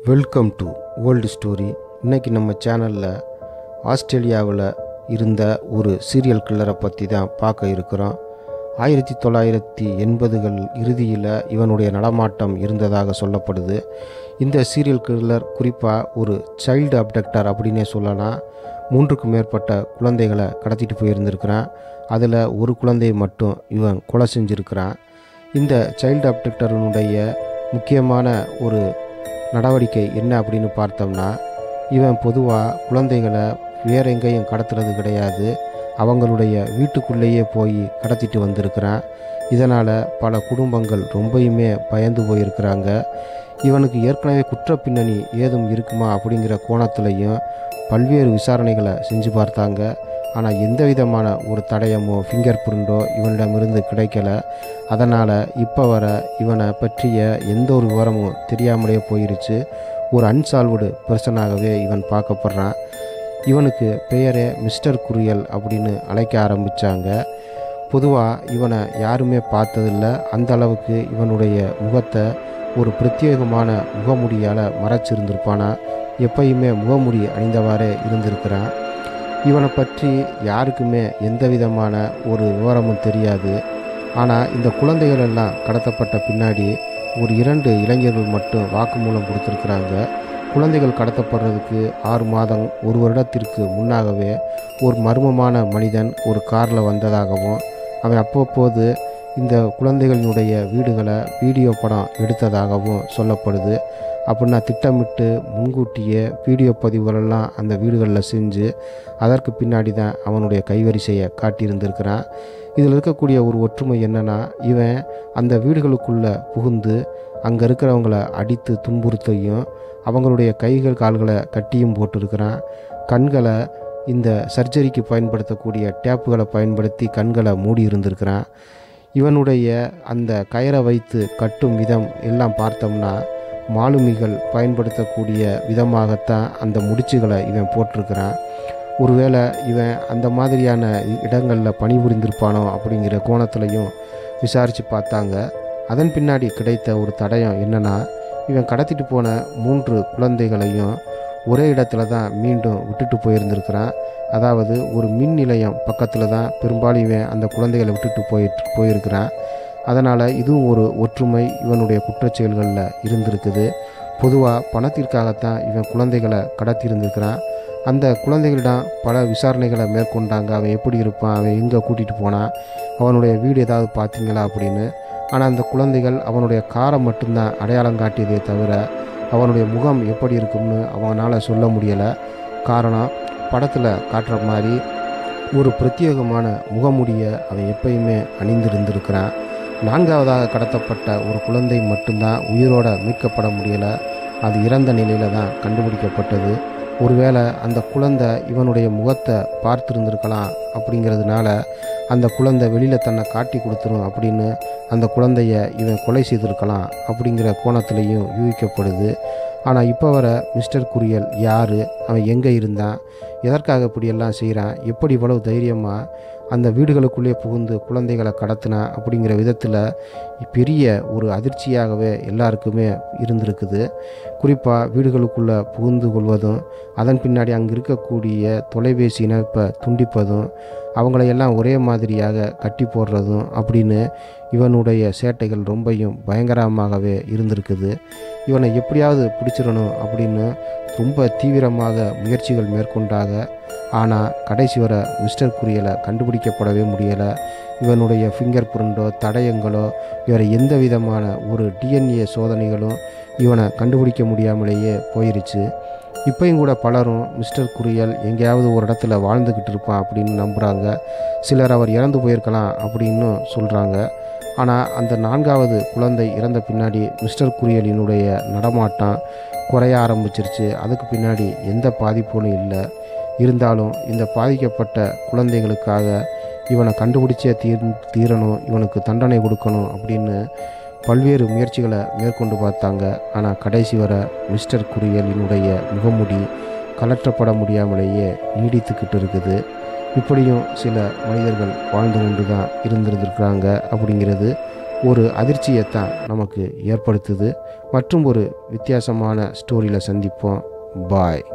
welcome to old story இன்னைக்கு நம்ம சேனலில் ஆஸ்திரேலியாவில் இருந்த ஒரு சீரியல் கில்லரை பற்றி தான் பார்க்க இருக்கிறோம் ஆயிரத்தி தொள்ளாயிரத்தி எண்பதுகள் இறுதியில் இவனுடைய நடமாட்டம் இருந்ததாக சொல்லப்படுது இந்த சீரியல் கில்லர் குறிப்பாக ஒரு சைல்டு அப்டக்டர் அப்படின்னே சொல்லலாம் மூன்றுக்கும் மேற்பட்ட குழந்தைகளை கடத்திட்டு போயிருந்திருக்கிறான் அதில் ஒரு குழந்தையை மட்டும் இவன் கொலை செஞ்சுருக்கிறான் இந்த சைல்டு அப்டக்டருனுடைய முக்கியமான ஒரு நடவடிக்கை என்ன அப்படின்னு பார்த்தோம்னா இவன் பொதுவாக குழந்தைகளை வேற எங்கேயும் கடத்துறது கிடையாது அவங்களுடைய வீட்டுக்குள்ளேயே போய் கடத்திட்டு வந்திருக்கிறான் இதனால் பல குடும்பங்கள் ரொம்பயுமே பயந்து போயிருக்கிறாங்க இவனுக்கு ஏற்கனவே குற்ற பின்னணி ஏதும் இருக்குமா அப்படிங்கிற கோணத்துலையும் பல்வேறு விசாரணைகளை செஞ்சு பார்த்தாங்க ஆனால் எந்த விதமான ஒரு தடயமோ ஃபிங்கர் பிரிண்டோ இவனிடமிருந்து கிடைக்கல அதனால் இப்போ வர இவனை பற்றிய எந்த ஒரு விவரமும் தெரியாமலே போயிருச்சு ஒரு அன்சால்வ்டு பர்சனாகவே இவன் பார்க்கப்படுறான் இவனுக்கு பெயரே மிஸ்டர் குரியல் அப்படின்னு அழைக்க ஆரம்பித்தாங்க பொதுவாக இவனை யாருமே பார்த்ததில்ல அந்த அளவுக்கு இவனுடைய முகத்தை ஒரு பிரத்யேகமான முகமுடியால் மறைச்சிருந்திருப்பானா எப்பயுமே முகமுடி அணிந்தவாறே இருந்திருக்கிறான் இவனை பற்றி யாருக்குமே எந்த விதமான ஒரு விவரமும் தெரியாது ஆனால் இந்த குழந்தைகள் எல்லாம் கடத்தப்பட்ட பின்னாடி ஒரு இரண்டு இளைஞர்கள் மட்டும் வாக்குமூலம் கொடுத்துருக்குறாங்க குழந்தைகள் கடத்தப்படுறதுக்கு ஆறு மாதம் ஒரு வருடத்திற்கு முன்னாகவே ஒரு மர்மமான மனிதன் ஒரு காரில் வந்ததாகவும் அவன் அவ்வப்போது இந்த குழந்தைகளினுடைய வீடுகளை வீடியோ படம் எடுத்ததாகவும் சொல்லப்படுது அப்படின்னா திட்டமிட்டு முன்கூட்டியே வீடியோ பதிவுகளெல்லாம் அந்த வீடுகளில் செஞ்சு அதற்கு பின்னாடி தான் அவனுடைய கைவரிசையை காட்டியிருந்திருக்கிறான் இதில் இருக்கக்கூடிய ஒரு ஒற்றுமை என்னென்னா இவன் அந்த வீடுகளுக்குள்ளே புகுந்து அங்கே இருக்கிறவங்கள அடித்து துன்புறுத்தையும் அவங்களுடைய கைகள் கால்களை கட்டியும் போட்டிருக்கிறான் கண்களை இந்த சர்ஜரிக்கு பயன்படுத்தக்கூடிய டேப்புகளை பயன்படுத்தி கண்களை மூடி இருந்திருக்கிறான் இவனுடைய அந்த கயரை வைத்து கட்டும் விதம் எல்லாம் பார்த்தோம்னா மாலுமிகள் பயன்படுத்தக்கூடிய விதமாகத்தான் அந்த முடிச்சுகளை இவன் போட்டிருக்கிறான் ஒருவேளை இவன் அந்த மாதிரியான இடங்களில் பணிபுரிந்திருப்பானோ அப்படிங்கிற கோணத்துலையும் விசாரித்து பார்த்தாங்க அதன் பின்னாடி கிடைத்த ஒரு தடயம் என்னென்னா இவன் கடத்திட்டு போன மூன்று குழந்தைகளையும் ஒரே இடத்துல தான் மீண்டும் விட்டுட்டு போயிருந்திருக்கிறான் அதாவது ஒரு மின் நிலையம் பக்கத்தில் தான் பெரும்பாலும் இவன் அந்த குழந்தைகளை விட்டுட்டு போயிட்டு போயிருக்கிறான் அதனால் இதுவும் ஒரு ஒற்றுமை இவனுடைய குற்றச்செயல்களில் இருந்திருக்குது பொதுவாக பணத்திற்காகத்தான் இவன் குழந்தைகளை கடத்தியிருந்திருக்கிறான் அந்த குழந்தைகளிடம் பல விசாரணைகளை மேற்கொண்டாங்க அவன் எப்படி இருப்பான் அவன் எங்கே கூட்டிகிட்டு போனான் அவனுடைய வீடு ஏதாவது பார்த்தீங்களா அப்படின்னு ஆனால் அந்த குழந்தைகள் அவனுடைய காரை மட்டும்தான் அடையாளம் காட்டியதே தவிர அவனுடைய முகம் எப்படி இருக்கும்னு அவனால் சொல்ல முடியலை காரணம் படத்தில் காட்டுற மாதிரி ஒரு பிரத்யேகமான முகமுடியை அவன் எப்பயுமே அணிந்திருந்திருக்கிறான் நான்காவதாக கடத்தப்பட்ட ஒரு குழந்தை மட்டும்தான் உயிரோட மீட்கப்பட முடியலை அது இறந்த நிலையில் தான் கண்டுபிடிக்கப்பட்டது ஒருவேளை அந்த குழந்தை இவனுடைய முகத்தை பார்த்துருந்துருக்கலாம் அப்படிங்கிறதுனால அந்த குழந்தை வெளியில் தன்னை காட்டி கொடுத்துரும் அப்படின்னு அந்த குழந்தைய இவன் கொலை செய்திருக்கலாம் அப்படிங்கிற கோணத்துலேயும் யூகிக்கப்படுது ஆனால் இப்போ வர மிஸ்டர் குரியல் யார் அவன் எங்கே இருந்தான் எதற்காக இப்படியெல்லாம் செய்கிறான் எப்படி இவ்வளவு தைரியமாக அந்த வீடுகளுக்குள்ளே புகுந்து குழந்தைகளை கடத்தினா அப்படிங்கிற விதத்தில் பெரிய ஒரு அதிர்ச்சியாகவே எல்லாருக்குமே இருந்திருக்குது குறிப்பாக வீடுகளுக்குள்ளே புகுந்து கொள்வதும் அதன் பின்னாடி அங்கே இருக்கக்கூடிய தொலைபேசி இணைப்பை துண்டிப்பதும் அவங்களையெல்லாம் ஒரே மாதிரியாக கட்டி போடுறதும் அப்படின்னு இவனுடைய சேட்டைகள் ரொம்பையும் பயங்கரமாகவே இருந்திருக்குது இவனை எப்படியாவது பிடிச்சிடணும் அப்படின்னு ரொம்ப தீவிரமாக முயற்சிகள் மேற்கொண்டாங்க ஆனால் கடைசி வர மிஸ்டர் குரியலை கண்டுபிடிக்கப்படவே முடியலை இவனுடைய ஃபிங்கர் பிரிண்டோ தடயங்களோ வேறு எந்த விதமான ஒரு டிஎன்ஏ சோதனைகளும் இவனை கண்டுபிடிக்க முடியாமலேயே போயிருச்சு இப்பையும் கூட பலரும் மிஸ்டர் குரியல் எங்கேயாவது ஒரு இடத்துல வாழ்ந்துக்கிட்டு இருப்பான் அப்படின்னு நம்புகிறாங்க சிலர் அவர் இறந்து போயிருக்கலாம் அப்படின்னு சொல்கிறாங்க ஆனால் அந்த நான்காவது குழந்தை இறந்த பின்னாடி மிஸ்டர் குரியலினுடைய நடமாட்டம் குறைய ஆரம்பிச்சிருச்சு அதுக்கு பின்னாடி எந்த பாதிப்பும் இல்லை இருந்தாலும் இந்த பாதிக்கப்பட்ட குழந்தைகளுக்காக இவனை கண்டுபிடிச்சே தீர் தீரணும் இவனுக்கு தண்டனை கொடுக்கணும் அப்படின்னு பல்வேறு முயற்சிகளை மேற்கொண்டு பார்த்தாங்க ஆனால் கடைசி வர மிஸ்டர் குரியலினுடைய முகமுடி கலற்றப்பட முடியாமலேயே நீடித்துக்கிட்டு இருக்குது இப்படியும் சில மனிதர்கள் வாழ்ந்து கொண்டு தான் இருந்திருந்திருக்கிறாங்க அப்படிங்கிறது ஒரு அதிர்ச்சியை தான் நமக்கு ஏற்படுத்துது மற்றும் ஒரு வித்தியாசமான ஸ்டோரியில் சந்திப்போம் பாய்